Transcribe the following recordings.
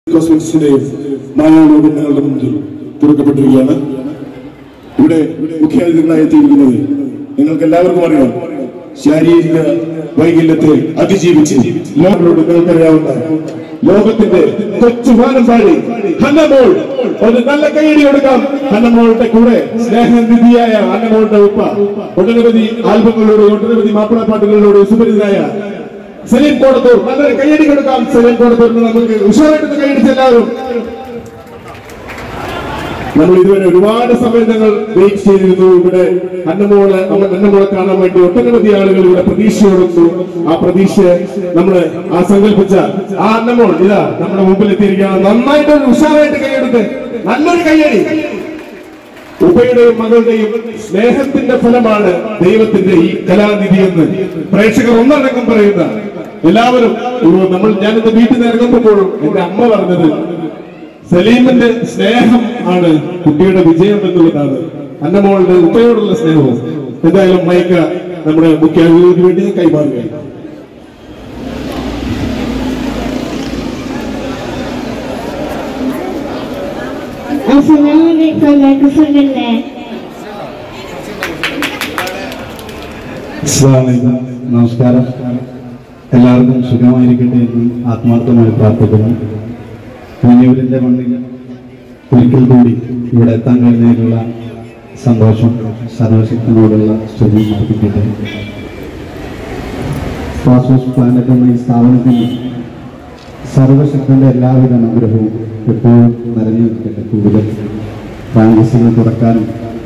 കോസ്മെറ്റിക്സിന്റെയും മായാലോകം നിങ്ങളുടെ മുന്നിൽ തുറക്കപ്പെട്ടിരിക്കുകയാണ് ഇവിടെ മുഖ്യാതിഥികളായി എത്തിയിരിക്കുന്നത് നിങ്ങൾക്ക് എല്ലാവർക്കും അറിയാം ശാരീരിക വൈകല്യത്തെ അതിജീവിച്ച് ലോകങ്ങളോട് നിങ്ങൾക്കറിയാവുന്ന ലോകത്തിന്റെ കൊച്ചുഭാരം പാടി ഹന്നമോൾ ഒരു നല്ല കൈയടി കൊടുക്കാം ഹന്നമോളുടെ കൂടെ സ്നേഹനിധിയായ ഹന്നമോളുടെ ഉപ്പ ഒട്ടനവധി ആൽബങ്ങളിലൂടെ ഒട്ടനവധി മാപ്പിളപ്പാട്ടുകളിലൂടെ സുപരിതനായ സലീം കോടത്തൂർ നല്ലൊരു കൈയടി കൊടുക്കാം സലീം കോടത്തൂരിന് നമുക്ക് ഉഷാറായിട്ട് കൈയടിച്ച് എല്ലാവരും നമ്മൾ ഇതുവരെ ഒരുപാട് സമയം ഞങ്ങൾ വെയിറ്റ് ചെയ്തിരുന്നു ഇവിടെ അന്നമോളെ നമ്മൾ അന്നമോളെ കാണാൻ വേണ്ടി ഒട്ടനവധി ആളുകൾ ഇവിടെ പ്രതീക്ഷയോടുന്നു ആ പ്രതീക്ഷ നമ്മള് ആ സങ്കല്പിച്ച ആ അന്നമോൾ ഇതാ നമ്മുടെ മുമ്പിൽ എത്തിയിരിക്കുകയാണ് നന്നായിട്ട് ഒരു ഉഷാറായിട്ട് കൈയെടുത്ത് നല്ലൊരു കൈയടി ഉപ്പയുടെയും മകളുടെയും സ്നേഹത്തിന്റെ ഫലമാണ് ദൈവത്തിന്റെ ഈ കലാനിധി എന്ന് പ്രേക്ഷകർ ഒന്നടക്കം പറയുന്ന എല്ലാവരും ഒരു നമ്മൾ ഞാനിന്ന് വീട്ടിൽ നിന്ന് ഇറങ്ങുമ്പോഴും എന്റെ അമ്മ പറഞ്ഞത് സലീമിന്റെ സ്നേഹം ആണ് കുട്ടിയുടെ വിജയം എന്നുള്ളതാണ് അന്നമോളുടെ ഉപ്പയോടുള്ള സ്നേഹവും എന്തായാലും മൈക്ക നമ്മുടെ മുഖ്യ അതിഥിക്ക് വേണ്ടി ഞാൻ കൈമാറുകയാണ് അസ്സലാമലൈക്കും എല്ലാവർക്കും സുഖല്ലേ അസ്സലാമലൈക്കും നമസ്കാരം എല്ലാവർക്കും സുഖമായിരിക്കട്ടെ എന്ന് ആത്മാർത്ഥമായി പ്രാർത്ഥിക്കുന്നു മഞ്ഞൂരിൻ്റെ മണ്ണിൽ ഒരിക്കൽ കൂടി ഇവിടെ എത്താൻ കഴിഞ്ഞതിലുള്ള സന്തോഷം സർവശക്തനോടുള്ള സ്തുതി അർപ്പിക്കട്ടെ ഫാസ്ഫോസ് പ്ലാനറ്റ് എന്ന ഈ സ്ഥാപനത്തിന് സർവശക്തന്റെ എല്ലാവിധ അനുഗ്രഹവും എപ്പോഴും നിറഞ്ഞു നിൽക്കട്ടെ കൂടുതൽ ബ്രാഞ്ചസുകൾ തുറക്കാനും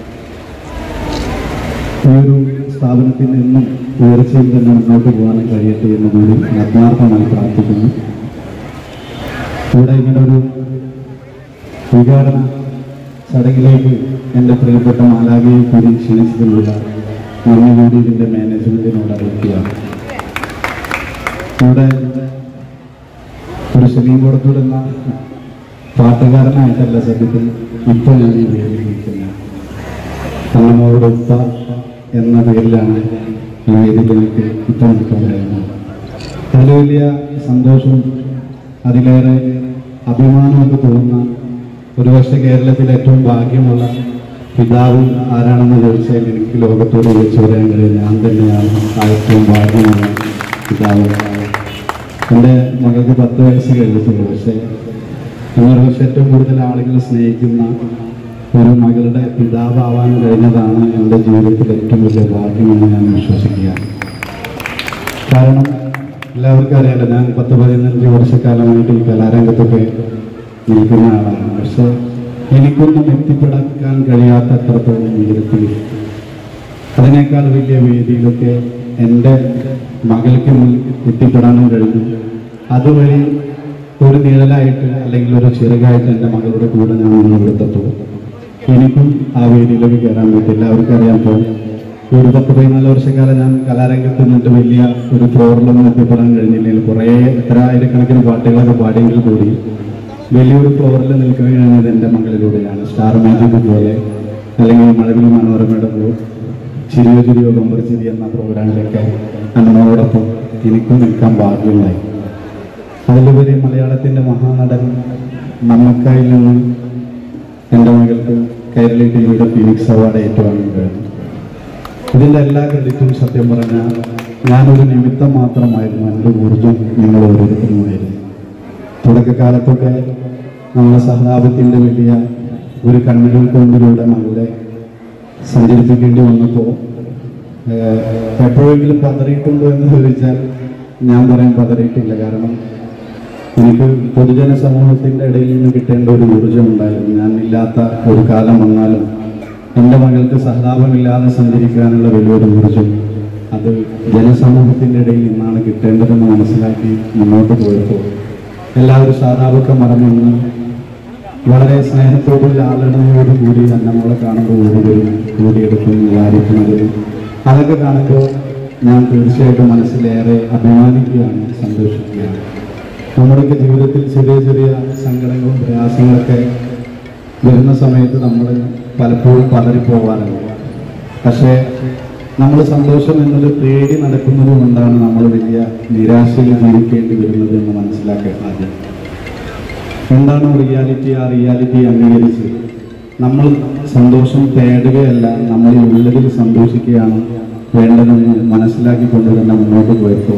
ഈ ഒരു സ്ഥാപനത്തിന് എന്നും ഉയർച്ചയിൽ തന്നെ മുന്നോട്ട് പോകാനും കഴിയട്ടെ എന്ന് കൂടി ആത്മാർത്ഥമായി പ്രാർത്ഥിക്കുന്നു ഇവിടെ ഇങ്ങനെ ഒരു വികാരണ ചടങ്ങിലേക്ക് എൻ്റെ പ്രിയപ്പെട്ട മാലാകയെ കൂടി ക്ഷണിച്ചതിനുള്ള നന്ദി കൂടി ഇതിൻ്റെ മാനേജ്മെൻറ്റിനോട് അറിയിക്കുകയാണ് ഇവിടെ ഒരു സെമീൻ കൊടുത്തുവിടുന്ന പാട്ടുകാരനായിട്ടല്ല സത്യത്തിൽ ഇപ്പോൾ ഞാൻ ഈ വേദിയിൽ നിൽക്കുന്നത് അന്നമ്മയുടെ ഉപ്പ എന്ന പേരിലാണ് ഈ വേദിയിൽ എനിക്ക് ഇപ്പോൾ നിൽക്കാൻ കഴിയുന്നത് അതിൽ വലിയ സന്തോഷവും അതിലേറെ അഭിമാനമൊക്കെ തോന്നുന്ന ഒരുപക്ഷെ കേരളത്തിലെ ഏറ്റവും ഭാഗ്യമുള്ള പിതാവ് ആരാണെന്ന് ചോദിച്ചാൽ എനിക്ക് ലോകത്തോട് വിളിച്ചു പറയാൻ കഴിയും ഞാൻ തന്നെയാണ് ആ ഏറ്റവും ഭാഗ്യമുള്ള പിതാവ് എൻ്റെ മകൾക്ക് പത്ത് വയസ്സ് കഴിഞ്ഞിട്ടുള്ളൂ പക്ഷേ എന്നാൽ പക്ഷെ ഏറ്റവും കൂടുതൽ ആളുകൾ സ്നേഹിക്കുന്ന ഒരു മകളുടെ പിതാവാവാൻ കഴിഞ്ഞതാണ് എൻ്റെ ജീവിതത്തിൽ ഏറ്റവും വലിയ ഭാഗ്യമെന്ന് ഞാൻ വിശ്വസിക്കുകയാണ് കാരണം എല്ലാവർക്കും അറിയാലോ ഞാൻ പത്ത് പതിനഞ്ച് വർഷക്കാലമായിട്ട് ഈ കലാരംഗത്തൊക്കെ നിൽക്കുന്ന ആളാണ് പക്ഷെ എനിക്കൊന്നും എത്തിപ്പെടാൻ കഴിയാത്ത അത്രത്തോളം ഉയരത്തിൽ അതിനേക്കാൾ വലിയ വേദിയിലൊക്കെ എൻ്റെ മകൾക്ക് മുന്നിൽ എത്തിപ്പെടാനും കഴിഞ്ഞു അതുവഴി ഒരു നിഴലായിട്ട് അല്ലെങ്കിൽ ഒരു ചിറകായിട്ട് എൻ്റെ മകളുടെ കൂടെ ഞാൻ മുന്നോട്ടെത്തുള്ളൂ എനിക്കും ആ വേദിയിലേക്ക് കയറാൻ പറ്റും എല്ലാവർക്കും അറിയാൻ പോകും ഒരു പത്ത് പതിനാല് വർഷക്കാലം ഞാൻ കലാരംഗത്ത് നിന്നിട്ട് വലിയ ഒരു ഫ്ലോറിലൊന്നും എത്തിപ്പെടാൻ കഴിഞ്ഞില്ലെങ്കിൽ കുറേ എത്ര ആയിരക്കണക്കിന് പാട്ടുകളൊക്കെ പാടിയെങ്കിൽ കൂടി വലിയൊരു ഫ്ലോറിൽ നിൽക്കാൻ കഴിഞ്ഞത് എൻ്റെ മകളിലൂടെയാണ് സ്റ്റാർ മാജിക് പോലെ അല്ലെങ്കിൽ മഴവിൽ മനോരമയുടെ പോലെ ചിരിയോ ചിരിയോ കൊമ്പർ ചിരി എന്ന പ്രോഗ്രാമിലൊക്കെ അമ്മയോടൊപ്പം എനിക്കും നിൽക്കാൻ ഭാഗ്യമുണ്ടായി അതിലുപരി മലയാളത്തിൻ്റെ മഹാനടൻ നമ്മക്കായിൽ നിന്ന് എൻ്റെ മകൾക്ക് കൈരളി ടിവിയുടെ ഫീനിക്സ് അവാർഡ് ഏറ്റുവാങ്ങാൻ കഴിഞ്ഞു ഇതിൻ്റെ എല്ലാ ക്രെഡിറ്റും സത്യം പറഞ്ഞാൽ ഞാനൊരു നിമിത്തം മാത്രമായിരുന്നു എൻ്റെ ഊർജം നിങ്ങൾ ഓരോരുത്തരുമായിരുന്നു തുടക്കകാലത്തൊക്കെ നമ്മളെ സഹതാപത്തിൻ്റെ വലിയ ഒരു കണ്ണുകൾ കൊണ്ടിലൂടെ മകളെ സഞ്ചരിപ്പിക്കേണ്ടി വന്നപ്പോൾ എപ്പോഴെങ്കിലും പതറിയിട്ടുണ്ടോ എന്ന് ചോദിച്ചാൽ ഞാൻ പറയാൻ പതറിയിട്ടില്ല കാരണം എനിക്ക് പൊതുജന സമൂഹത്തിൻ്റെ ഇടയിൽ നിന്ന് കിട്ടേണ്ട ഒരു ഊർജ്ജം ഉണ്ടായിരുന്നു ഞാൻ ഇല്ലാത്ത ഒരു കാലം വന്നാലും എൻ്റെ മകൾക്ക് സഹതാപമില്ലാതെ സഞ്ചരിക്കാനുള്ള വലിയൊരു ഊർജ്ജം അത് ജനസമൂഹത്തിൻ്റെ ഇടയിൽ നിന്നാണ് കിട്ടേണ്ടതെന്ന് മനസ്സിലാക്കി മുന്നോട്ട് പോയപ്പോൾ എല്ലാവരും സഹതാപമൊക്കെ മറന്നൊന്ന് വളരെ സ്നേഹത്തോടും ലാളനയോട് കൂടി അന്നമോളെ കാണുമ്പോൾ ഓടുകയും കൂടിയെടുക്കും വിചാരിക്കുന്നതും അതൊക്കെ കാണുമ്പോൾ ഞാൻ തീർച്ചയായിട്ടും മനസ്സിലേറെ അഭിമാനിക്കുകയാണ് സന്തോഷിക്കുകയാണ് നമ്മുടെയൊക്കെ ജീവിതത്തിൽ ചെറിയ ചെറിയ സങ്കടങ്ങളും പ്രയാസങ്ങളൊക്കെ വരുന്ന സമയത്ത് നമ്മൾ പലപ്പോഴും പതറിപ്പോവാറുണ്ട് പക്ഷേ നമ്മൾ സന്തോഷം എന്നത് തേടി നടക്കുന്നത് കൊണ്ടാണ് നമ്മൾ വലിയ നിരാശയിൽ ജീവിക്കേണ്ടി വരുന്നത് എന്ന് മനസ്സിലാക്കുക ആദ്യം എന്താണോ റിയാലിറ്റി ആ റിയാലിറ്റി അംഗീകരിച്ച് നമ്മൾ സന്തോഷം തേടുകയല്ല നമ്മൾ ഈ ഉള്ളതിൽ സന്തോഷിക്കുകയാണ് വേണ്ടതെന്ന് മനസ്സിലാക്കിക്കൊണ്ട് തന്നെ മുന്നോട്ട് പോയപ്പോൾ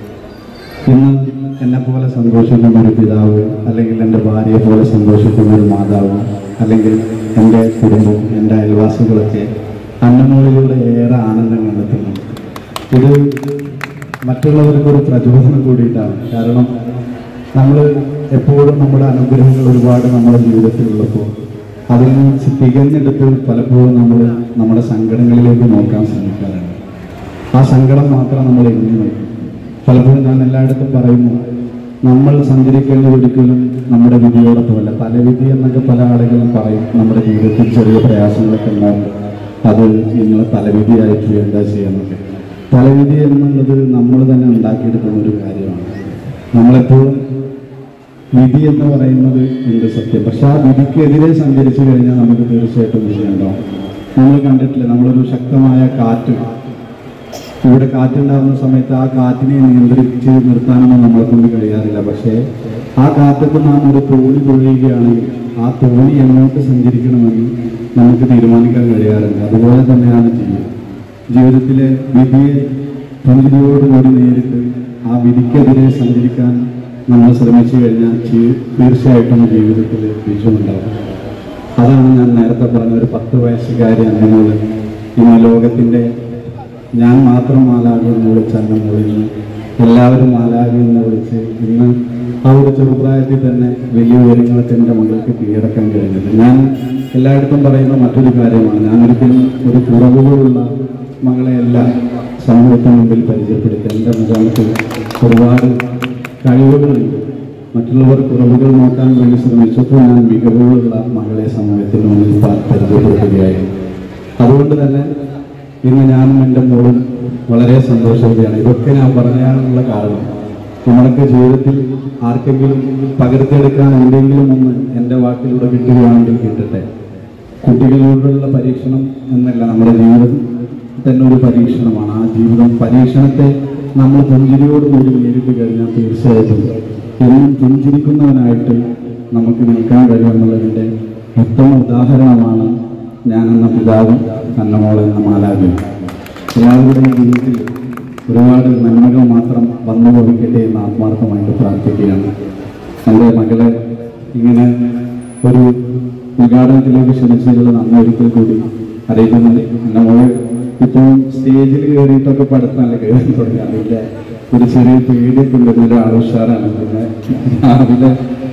ഇന്ന് എന്നെ പോലെ സന്തോഷിക്കുന്ന ഒരു പിതാവ് അല്ലെങ്കിൽ എൻ്റെ ഭാര്യയെ പോലെ സന്തോഷിക്കുന്ന ഒരു മാതാവ് അല്ലെങ്കിൽ എൻ്റെ കുടുംബം എൻ്റെ അയൽവാസികളൊക്കെ അന്നമൂലിലൂടെ ഏറെ ആനന്ദം കണ്ടെത്തുന്നു ഇത് മറ്റുള്ളവർക്ക് ഒരു പ്രചോദനം കൂടിയിട്ടാണ് കാരണം നമ്മൾ എപ്പോഴും നമ്മുടെ അനുഗ്രഹങ്ങൾ ഒരുപാട് നമ്മുടെ ജീവിതത്തിലുള്ളപ്പോൾ അതിൽ നിന്ന് തികഞ്ഞെടുത്ത് പലപ്പോഴും നമ്മൾ നമ്മുടെ സങ്കടങ്ങളിലേക്ക് നോക്കാൻ ശ്രമിക്കാറുണ്ട് ആ സങ്കടം മാത്രം നമ്മൾ എണ്ണി നോക്കും പലപ്പോഴും ഞാൻ എല്ലായിടത്തും പറയുന്നു നമ്മൾ സഞ്ചരിക്കേണ്ടത് ഒരിക്കലും നമ്മുടെ വിധിയോടൊപ്പമല്ല തലവിധി എന്നൊക്കെ പല ആളുകളും പറയും നമ്മുടെ ജീവിതത്തിൽ ചെറിയ പ്രയാസങ്ങളൊക്കെ ഉണ്ടാവും അത് നിങ്ങളെ തലവിധിയായിട്ട് എന്താ ചെയ്യുന്നൊക്കെ തലവിധി എന്നുള്ളത് നമ്മൾ തന്നെ ഉണ്ടാക്കിയെടുക്കുന്ന ഒരു കാര്യമാണ് നമ്മളെപ്പോഴും വിധി എന്ന് പറയുന്നത് ഉണ്ട് സത്യം പക്ഷെ ആ വിധിക്കെതിരെ സഞ്ചരിച്ചു കഴിഞ്ഞാൽ നമുക്ക് തീർച്ചയായിട്ടും വിജയം ഉണ്ടാവും നമ്മൾ കണ്ടിട്ടില്ല നമ്മളൊരു ശക്തമായ കാറ്റ് ഇവിടെ കാറ്റുണ്ടാകുന്ന സമയത്ത് ആ കാറ്റിനെ നിയന്ത്രിച്ച് നിർത്താനൊന്നും നമ്മളെ കൊണ്ട് കഴിയാറില്ല പക്ഷേ ആ കാറ്റത്ത് നാം ഒരു തോണി കൊള്ളുകയാണെങ്കിൽ ആ തോണി എങ്ങോട്ട് സഞ്ചരിക്കണമെന്ന് നമുക്ക് തീരുമാനിക്കാൻ കഴിയാറില്ല അതുപോലെ തന്നെയാണ് ജീവിതം ജീവിതത്തിലെ വിധിയെ പുഞ്ചിരിയോടുകൂടി നേരിട്ട് ആ വിധിക്കെതിരെ സഞ്ചരിക്കാൻ നമ്മൾ ശ്രമിച്ചു കഴിഞ്ഞാൽ ജീ- തീർച്ചയായിട്ടും ജീവിതത്തിൽ വിജയമുണ്ടാവും അതാണ് ഞാൻ നേരത്തെ പറഞ്ഞ ഒരു പത്ത് വയസ്സുകാരി അന്നമോള് ഇന്ന് ലോകത്തിൻ്റെ ഞാൻ മാത്രം മാലാകി എന്ന് വിളിച്ച അന്നമോളിൽ നിന്ന് എല്ലാവരും മാലാകി എന്ന് വിളിച്ച് ഇന്ന് ആ ഒരു ചെറുപ്രായത്തിൽ തന്നെ വലിയ ഉയരങ്ങളൊക്കെ എൻ്റെ മകൾക്ക് കീഴടക്കാൻ കഴിഞ്ഞത് ഞാൻ എല്ലായിടത്തും പറയുന്ന മറ്റൊരു കാര്യമാണ് ഞാൻ ഒരിക്കലും ഒരു കുറവുകളുള്ള മകളെയല്ല സമൂഹത്തിന് മുമ്പിൽ പരിചയപ്പെടുത്തി എൻ്റെ മകൾക്ക് ഒരുപാട് കഴിവുകളുണ്ട് മറ്റുള്ളവർ കുറവുകൾ നോക്കാൻ വേണ്ടി ശ്രമിച്ചപ്പോൾ ഞാൻ മികവുകളുള്ള മകളെ സമൂഹത്തിന് മുന്നിൽ പ- പരിചയപ്പെടുത്തുകയായിരുന്നു അതുകൊണ്ട് തന്നെ ഇന്ന് ഞാനും എൻ്റെ മോളും വളരെ സന്തോഷവതിയാണ് ഇതൊക്കെ ഞാൻ പറയാനുള്ള കാരണം നമ്മളൊക്കെ ജീവിതത്തിൽ ആർക്കെങ്കിലും പകർത്തിയെടുക്കാൻ എന്തെങ്കിലും ഒന്ന് എൻ്റെ വാക്കിലൂടെ കിട്ടുകയാണെങ്കിൽ കിട്ടട്ടെ കുട്ടികളോടുള്ള പരീക്ഷണം എന്നല്ല നമ്മുടെ ജീവിതം തന്നെ ഒരു പരീക്ഷണമാണ് ആ ജീവിതം പരീക്ഷണത്തെ നമ്മൾ പുഞ്ചിരിയോടുകൂടി നേരിട്ട് കഴിഞ്ഞാൽ തീർച്ചയായിട്ടും എന്നും പുഞ്ചിരിക്കുന്നവനായിട്ട് നമുക്ക് നിൽക്കാൻ കഴിയുമെന്നുള്ളതിൻ്റെ ഉത്തമ ഉദാഹരണമാണ് ഞാൻ എന്ന പിതാവും അന്നമോൾ എന്ന മാലാവിയും എല്ലാവരുടെയും ജീവിതത്തിൽ ഒരുപാട് നന്മകൾ മാത്രം വന്നു ഭവിക്കട്ടെ എന്ന് ആത്മാർത്ഥമായിട്ട് പ്രാർത്ഥിക്കുകയാണ് എൻ്റെ മകളെ ഇങ്ങനെ ഒരു ഉദ്ഘാടനത്തിലേക്ക് ക്ഷണിച്ചതിലുള്ള നന്ദി ഒരിക്കൽ കൂടി അറിയിക്കുന്നുണ്ട് എൻ്റെ മോള് ഇപ്പോൾ സ്റ്റേജിൽ കയറിയിട്ടൊക്കെ പഠിത്തമല്ല കയറി തുടങ്ങി അതിൻ്റെ ഒരു ചെറിയ പേടിയൊക്കെ ഉണ്ട് ഒരു ആളുഷാറാണ് പിന്നെ രാവിലെ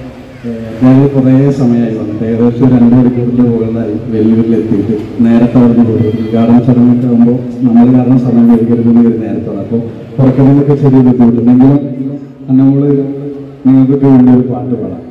ഞാൻ കുറേ സമയമായി വന്നിട്ട് ഏകദേശം ഒരു രണ്ട് മണിക്കൂറിൻ്റെ മുകളിലായി വെല്ലുവിളിയിൽ എത്തിയിട്ട് നേരത്തെ അവിടെ പോയി ഉദ്ഘാടന ചടങ്ങൊക്കെ ആകുമ്പോൾ നമ്മൾ കാരണം സമയം കഴിക്കരുതെന്ന് ഒരു നേരത്തെ അപ്പോൾ പുറക്കുന്നതിനൊക്കെ ചെറിയ ബുദ്ധിമുട്ടുണ്ടെങ്കിലും നമ്മൾ നിങ്ങൾക്കൊക്കെ വേണ്ടി ഒരു പാട്ട് പാടാം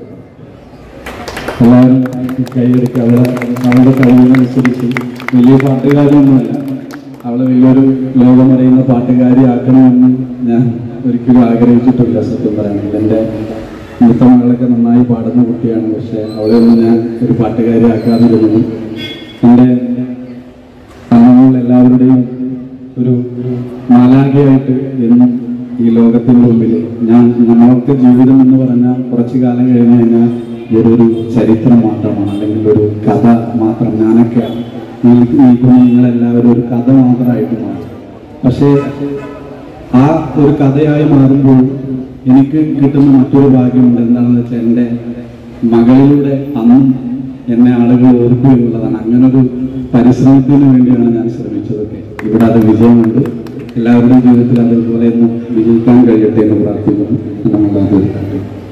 എല്ലാവരും കൈയെടുക്കുക അവളെ അവളുടെ കഴിവിനനുസരിച്ച് വലിയ പാട്ടുകാരിയൊന്നുമല്ല അവളെ വലിയൊരു ലോകമറിയുന്ന പാട്ടുകാരി ആക്കണമെന്ന് ഞാൻ ഒരിക്കലും ആഗ്രഹിച്ചിട്ടില്ല സത്യം പറയുകയാണെങ്കിൽ എൻ്റെ മൂത്ത മകളൊക്കെ നന്നായി പാടുന്ന കുട്ടിയാണ് പക്ഷെ അവളെയൊന്നും ഞാൻ ഒരു പാട്ടുകാരി ആക്കാതിരുന്നു എൻ്റെ അന്നങ്ങൾ എല്ലാവരുടെയും ഒരു മാലാഖയായിട്ട് എന്നും ഈ ലോകത്തിൻ്റെ മുമ്പിൽ ഞാൻ നമ്മൾക്ക് ജീവിതം എന്ന് പറഞ്ഞാൽ കുറച്ചു കാലം കഴിഞ്ഞ് കഴിഞ്ഞാൽ ഇതൊരു ചരിത്രം മാത്രമാണ് അല്ലെങ്കിൽ ഒരു കഥ മാത്രം ഞാനൊക്കെ നിൽക്ക് നിൽക്കുന്ന നിങ്ങളെല്ലാവരും ഒരു കഥ മാത്രമായിട്ട് മാറും പക്ഷേ ആ ഒരു കഥയായി മാറുമ്പോൾ എനിക്ക് കിട്ടുന്ന മറ്റൊരു ഭാഗ്യമുണ്ട് എന്താണെന്ന് വെച്ചാൽ എൻ്റെ മകളിലൂടെ അന്നും എന്നെ ആളുകൾ ഓർക്കും എന്നുള്ളതാണ് അങ്ങനൊരു പരിശ്രമത്തിന് വേണ്ടിയാണ് ഞാൻ ശ്രമിച്ചതൊക്കെ ഇവിടെ അത് വിജയമുണ്ട് എല്ലാവരുടെയും ജീവിതത്തിൽ അതുപോലെ ഒന്ന് വിജയിക്കാൻ കഴിയട്ടെ എന്ന് പ്രാർത്ഥിക്കുന്നു നമ്മളത്